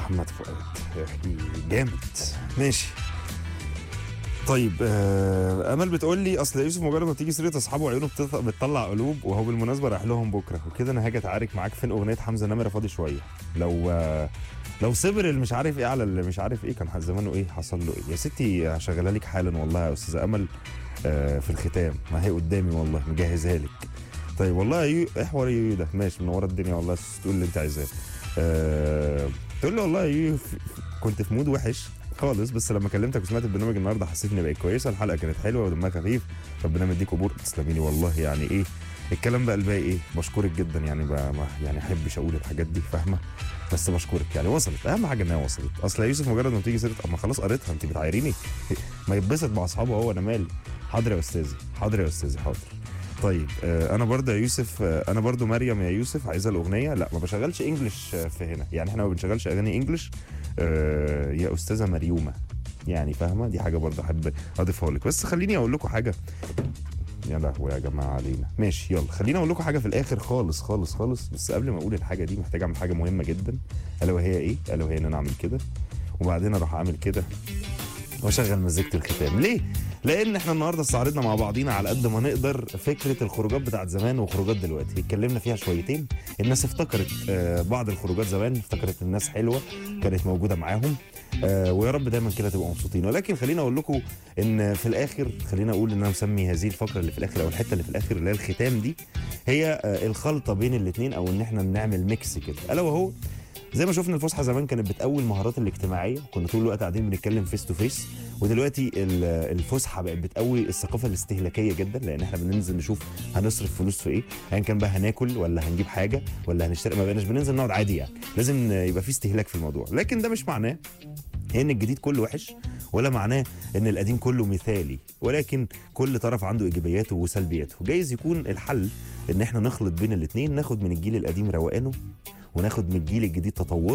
محمد فؤاد يا اخي جامد ماشي طيب آه امل بتقول لي اصل يوسف مجرد ما بتيجي سيره اصحابه عيونه بتط- بتطلع قلوب وهو بالمناسبه رايح لهم بكره وكده انا هاجي اتعارك معاك فين اغنيه حمزه نمره فاضي شويه لو آه لو صبر اللي مش عارف ايه على اللي مش عارف ايه كان زمانه ايه حصل له ايه يا ستي هشغلها لك حالا والله يا استاذه امل آه في الختام ما هي قدامي والله مجهزها لك طيب والله يا يو ايه حوار يا يو ده ماشي منوره الدنيا والله تقول اللي انت عايزاه آه تقول لي والله يا يو في- كنت في مود وحش خالص بس لما كلمتك وسمعت البرنامج النهارده حسيت اني بقيت كويسه الحلقه كانت حلوه ودمها خفيف ربنا مديك قبور تسلمي لي والله يعني ايه الكلام بقى الباقي ايه بشكرك جدا يعني بقى ما يعني احبش اقول الحاجات دي فاهمه بس بشكرك يعني وصلت اهم حاجه انها وصلت اصل يا يوسف مجرد ما بتيجي سيره اما خلاص قريتها انت بتعايريني ما يتبسط مع اصحابه هو انا مالي حاضر يا استاذي حاضر يا استاذي حاضر طيب آه انا برضه يا يوسف آه انا برضه مريم يا يوسف عايزه الاغنيه لا ما بشغلش انجلش آه، في هنا يعني احنا ما بنشغلش اغاني انجلش آه يا استاذه مريومه يعني فاهمه دي حاجه برضه احب اضيفها لك بس خليني اقول لكم حاجه يا لهوي يا جماعه علينا ماشي يلا خليني اقول لكم حاجه في الاخر خالص خالص خالص بس قبل ما اقول الحاجه دي محتاج اعمل حاجه مهمه جدا الا وهي ايه الا وهي ان انا اعمل كده وبعدين اروح اعمل كده واشغل مزيكه الختام ليه لان احنا النهارده استعرضنا مع بعضينا على قد ما نقدر فكره الخروجات بتاعت زمان وخروجات دلوقتي اتكلمنا فيها شويتين الناس افتكرت آه، بعض الخروجات زمان افتكرت الناس حلوه كانت موجوده معاهم آه، ويا رب دايما كده تبقوا مبسوطين ولكن خليني اقول لكم ان في الاخر خليني اقول ان انا مسمي هذه الفقره اللي في الاخر او الحته اللي في الاخر اللي هي الختام دي هي آه، الخلطه بين الاثنين او ان احنا نعمل ميكس كده الا وهو زي ما شفنا الفسحه زمان كانت بتقوي المهارات الاجتماعيه كنا طول الوقت قاعدين بنتكلم فيس تو فيس ودلوقتي ال- الفسحه بقت بتقوي الثقافه الاستهلاكيه جدا لان احنا بننزل نشوف هنصرف فلوس في ايه ايا كان بقى هناكل ولا هنجيب حاجه ولا هنشتري ما بقيناش بننزل نقعد عادي يعني لازم يبقى في استهلاك في الموضوع لكن ده مش معناه ان الجديد كله وحش ولا معناه ان القديم كله مثالي ولكن كل طرف عنده ايجابياته وسلبياته جايز يكون الحل ان احنا نخلط بين الاثنين ناخد من الجيل القديم روقانه وناخد من الجيل الجديد تطوره